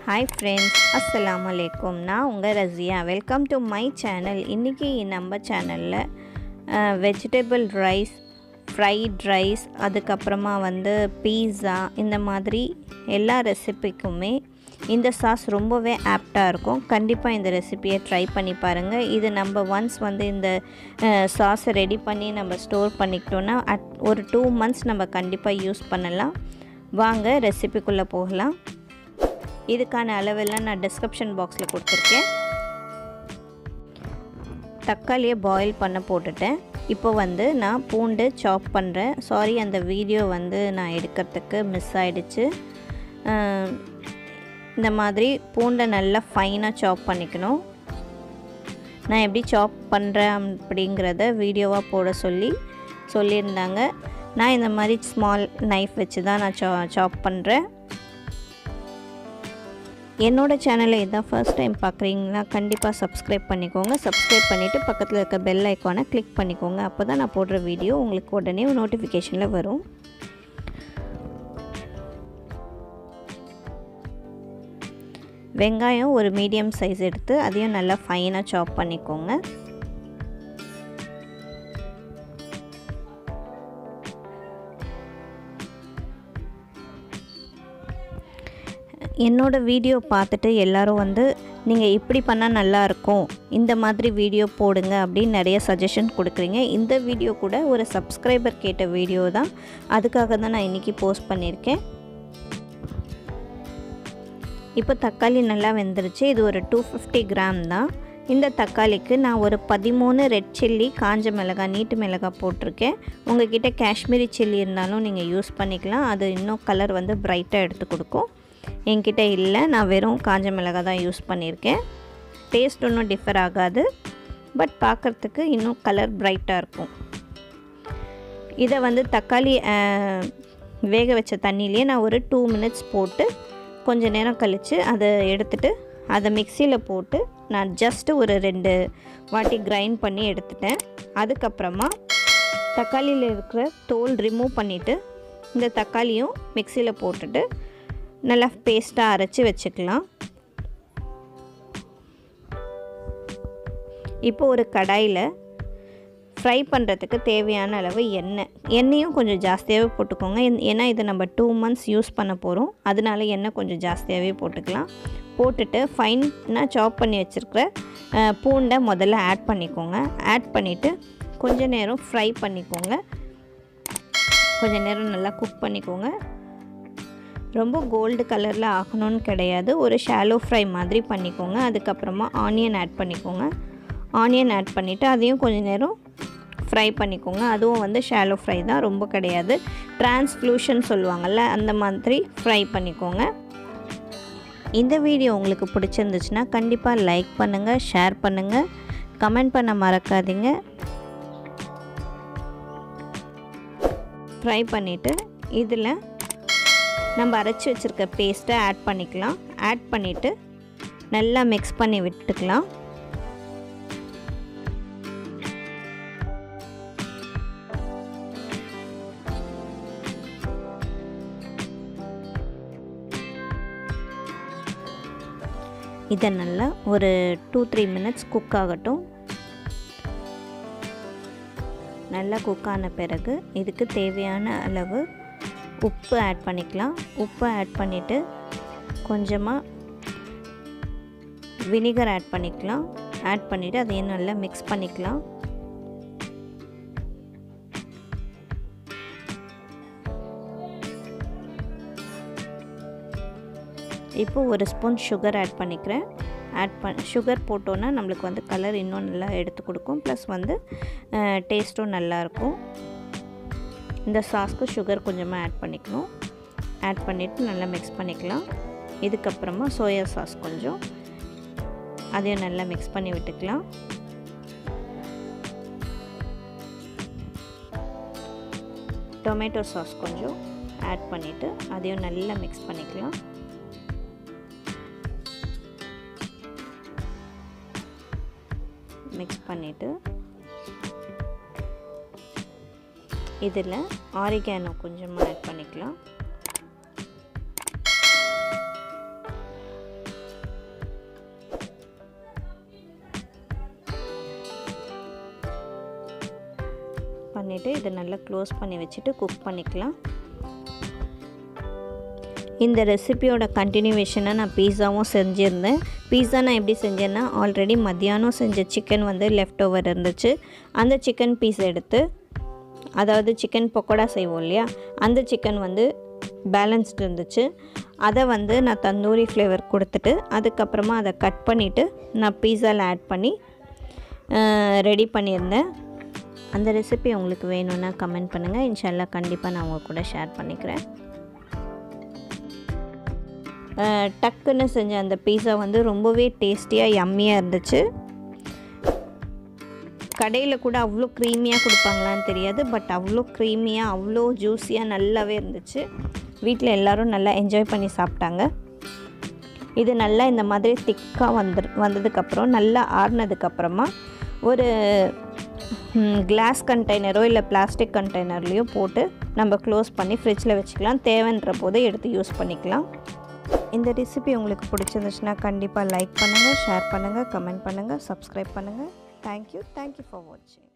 hi friends அஸ்ஸலாமு அலைக்கும் நான் உங்கள் Raziya welcome to my channel இன்றைக்கி நம்ம சேனலில் வெஜிடபிள் ரைஸ் ஃப்ரைட் ரைஸ் அதுக்கப்புறமா வந்து பீஸா இந்த மாதிரி எல்லா ரெசிபிக்குமே இந்த சாஸ் ரொம்பவே ஆப்டாக இருக்கும் கண்டிப்பாக இந்த ரெசிபியை ட்ரை பண்ணி பாருங்கள் இது நம்ம ஒன்ஸ் வந்து இந்த சாஸை ரெடி பண்ணி நம்ம ஸ்டோர் பண்ணிக்கிட்டோன்னா அட் ஒரு டூ மந்த்ஸ் நம்ம கண்டிப்பாக யூஸ் பண்ணலாம் வாங்க ரெசிபிக்குள்ளே போகலாம் இதுக்கான அளவெல்லாம் நான் டிஸ்கிரிப்ஷன் பாக்ஸில் கொடுத்துருக்கேன் தக்காளியை பாயில் பண்ண போட்டுட்டேன் இப்போ வந்து நான் பூண்டு சாப் பண்ணுறேன் சாரி அந்த வீடியோ வந்து நான் எடுக்கிறதுக்கு மிஸ் ஆகிடுச்சு இந்த மாதிரி பூண்டை நல்லா ஃபைனாக சாப் பண்ணிக்கணும் நான் எப்படி சாப் பண்ணுறேன் அப்படிங்கிறத வீடியோவாக போட சொல்லி சொல்லியிருந்தாங்க நான் இந்த மாதிரி ஸ்மால் நைஃப் வச்சு தான் நான் சா சாப் பண்ணுறேன் என்னோடய சேனலை இதான் ஃபர்ஸ்ட் டைம் பார்க்குறீங்களா கண்டிப்பாக சப்ஸ்கிரைப் பண்ணிக்கோங்க சப்ஸ்கிரைப் பண்ணிவிட்டு பக்கத்தில் இருக்க பெல் ஐக்கானை கிளிக் பண்ணிக்கோங்க அப்போ தான் நான் போடுற வீடியோ உங்களுக்கு உடனே நோட்டிஃபிகேஷனில் வரும் வெங்காயம் ஒரு மீடியம் சைஸ் எடுத்து அதையும் நல்லா ஃபைனாக சாப் பண்ணிக்கோங்க என்னோடய வீடியோ பார்த்துட்டு எல்லோரும் வந்து நீங்கள் இப்படி பண்ணால் நல்லாயிருக்கும் இந்த மாதிரி வீடியோ போடுங்க அப்படின்னு நிறைய சஜஷன் கொடுக்குறீங்க இந்த வீடியோ கூட ஒரு சப்ஸ்கிரைபர் கேட்ட வீடியோ தான் அதுக்காக தான் நான் இன்றைக்கி போஸ்ட் பண்ணியிருக்கேன் இப்போ தக்காளி நல்லா வெந்துருச்சு இது ஒரு டூ ஃபிஃப்டி கிராம் தான் இந்த தக்காளிக்கு நான் ஒரு பதிமூணு ரெட் சில்லி காஞ்ச மிளகாய் நீட்டு மிளகாய் போட்டிருக்கேன் உங்ககிட்ட காஷ்மீரி சில்லி இருந்தாலும் நீங்கள் யூஸ் பண்ணிக்கலாம் அது இன்னும் கலர் வந்து ப்ரைட்டாக எடுத்து கொடுக்கும் என்கிட்ட இல்லை நான் வெறும் காஞ்ச மிளகாய் தான் யூஸ் பண்ணியிருக்கேன் டேஸ்ட் ஒன்றும் டிஃபர் ஆகாது பட் பார்க்குறதுக்கு இன்னும் கலர் ப்ரைட்டாக இருக்கும் இதை வந்து தக்காளி வேக வச்ச தண்ணியிலே நான் ஒரு டூ மினிட்ஸ் போட்டு கொஞ்சம் நேரம் கழித்து அதை எடுத்துகிட்டு அதை மிக்சியில் போட்டு நான் ஜஸ்ட்டு ஒரு ரெண்டு வாட்டி கிரைண்ட் பண்ணி எடுத்துட்டேன் அதுக்கப்புறமா தக்காளியில் இருக்கிற தோல் ரிமூவ் பண்ணிவிட்டு இந்த தக்காளியும் மிக்சியில் போட்டுட்டு நல்லா பேஸ்ட்டாக அரைச்சி வச்சுக்கலாம் இப்போ ஒரு கடாயில் ஃப்ரை பண்ணுறதுக்கு தேவையான அளவு எண்ணெய் எண்ணெயும் கொஞ்சம் ஜாஸ்தியாகவே போட்டுக்கோங்க ஏன்னா இதை நம்ம டூ மந்த்ஸ் யூஸ் பண்ண போகிறோம் அதனால எண்ணெய் கொஞ்சம் ஜாஸ்தியாகவே போட்டுக்கலாம் போட்டுட்டு ஃபைனாக சாப் பண்ணி வச்சுருக்கிற பூண்டை முதல்ல ஆட் பண்ணிக்கோங்க ஆட் பண்ணிவிட்டு கொஞ்சம் நேரம் ஃப்ரை பண்ணிக்கோங்க கொஞ்சம் நேரம் நல்லா குக் பண்ணிக்கோங்க ரொம்ப கோல்டு கலரில் ஆகணும்னு கிடையாது ஒரு ஷாலோ ஃப்ரை மாதிரி பண்ணிக்கோங்க அதுக்கப்புறமா ஆனியன் ஆட் பண்ணிக்கோங்க ஆனியன் ஆட் பண்ணிவிட்டு அதையும் கொஞ்சம் நேரம் ஃப்ரை பண்ணிக்கோங்க அதுவும் வந்து ஷாலோ ஃப்ரை தான் ரொம்ப கிடையாது டிரான்ஸ்ஃப்ளூஷன் சொல்லுவாங்கள்ல அந்த மாதிரி ஃப்ரை பண்ணிக்கோங்க இந்த வீடியோ உங்களுக்கு பிடிச்சிருந்துச்சுன்னா கண்டிப்பாக லைக் பண்ணுங்கள் ஷேர் பண்ணுங்கள் கமெண்ட் பண்ண மறக்காதீங்க ஃப்ரை பண்ணிவிட்டு இதில் நம்ம அரைச்சி வச்சுருக்க பேஸ்ட்டை ஆட் பண்ணிக்கலாம் ஆட் பண்ணிவிட்டு நல்லா மிக்ஸ் பண்ணி விட்டுக்கலாம் இதை நல்லா ஒரு டூ த்ரீ மினிட்ஸ் குக் ஆகட்டும் நல்லா குக் ஆன பிறகு இதுக்கு தேவையான அளவு உப்பு ஆட் பண்ணிக்கலாம் உப்பு ஆட் பண்ணிவிட்டு கொஞ்சமாக வினிகர் ஆட் பண்ணிக்கலாம் ஆட் பண்ணிவிட்டு அதையும் நல்லா மிக்ஸ் பண்ணிக்கலாம் இப்போ ஒரு ஸ்பூன் சுகர் ஆட் பண்ணிக்கிறேன் ஆட் பண் சுகர் போட்டோன்னா நம்மளுக்கு வந்து கலர் இன்னும் நல்லா எடுத்து கொடுக்கும் ப்ளஸ் வந்து டேஸ்ட்டும் நல்லாயிருக்கும் இந்த சாஸ்க்கு சுகர் கொஞ்சமாக ஆட் பண்ணிக்கணும் ஆட் பண்ணிவிட்டு நல்லா மிக்ஸ் பண்ணிக்கலாம் இதுக்கப்புறமா சோயா சாஸ் கொஞ்சம் அதையும் நல்லா மிக்ஸ் பண்ணி விட்டுக்கலாம் டொமேட்டோ சாஸ் கொஞ்சம் ஆட் பண்ணிவிட்டு அதையும் நல்லா மிக்ஸ் பண்ணிக்கலாம் மிக்ஸ் பண்ணிவிட்டு இதில் ஆரிகானோ கொஞ்சமாக ஆட் பண்ணிக்கலாம் பண்ணிவிட்டு இதை நல்லா க்ளோஸ் பண்ணி வச்சுட்டு குக் பண்ணிக்கலாம் இந்த ரெசிபியோட கண்டினியூவேஷனாக நான் பீஸாவும் செஞ்சுருந்தேன் பீஸா நான் எப்படி செஞ்சேன்னா ஆல்ரெடி மத்தியானம் செஞ்ச சிக்கன் வந்து லெஃப்ட் ஓவர் இருந்துச்சு அந்த சிக்கன் பீஸ் எடுத்து அதாவது சிக்கன் பக்கோடா செய்வோம் இல்லையா அந்த சிக்கன் வந்து பேலன்ஸ்டு இருந்துச்சு அதை வந்து நான் தந்தூரி ஃப்ளேவர் கொடுத்துட்டு அதுக்கப்புறமா அதை கட் பண்ணிவிட்டு நான் பீஸாவில் ஆட் பண்ணி ரெடி பண்ணியிருந்தேன் அந்த ரெசிபி உங்களுக்கு வேணும்னா கமெண்ட் பண்ணுங்கள் இன்ஷால்லா கண்டிப்பாக நான் உங்கள் கூட ஷேர் பண்ணிக்கிறேன் டக்குன்னு செஞ்ச அந்த பீஸா வந்து ரொம்பவே டேஸ்டியாக யம்மியாக இருந்துச்சு கடையில் கூட அவ்வளோ க்ரீமியாக கொடுப்பாங்களான்னு தெரியாது பட் அவ்வளோ க்ரீமியாக அவ்வளோ ஜூஸியாக நல்லாவே இருந்துச்சு வீட்டில் எல்லோரும் நல்லா என்ஜாய் பண்ணி சாப்பிட்டாங்க இது நல்லா இந்த மாதிரி திக்காக வந்து வந்ததுக்கப்புறம் நல்லா ஆறுனதுக்கப்புறமா ஒரு கிளாஸ் கண்டெய்னரோ இல்லை பிளாஸ்டிக் கண்டெய்னர்லேயோ போட்டு நம்ம க்ளோஸ் பண்ணி ஃப்ரிட்ஜில் வச்சுக்கலாம் தேவைன்ற போது எடுத்து யூஸ் பண்ணிக்கலாம் இந்த ரெசிபி உங்களுக்கு பிடிச்சிருந்துச்சுன்னா கண்டிப்பாக லைக் பண்ணுங்கள் ஷேர் பண்ணுங்கள் கமெண்ட் பண்ணுங்கள் சப்ஸ்கிரைப் பண்ணுங்கள் தேங்க்யூ தேங்க்யூ ஃபார் வாட்சிங்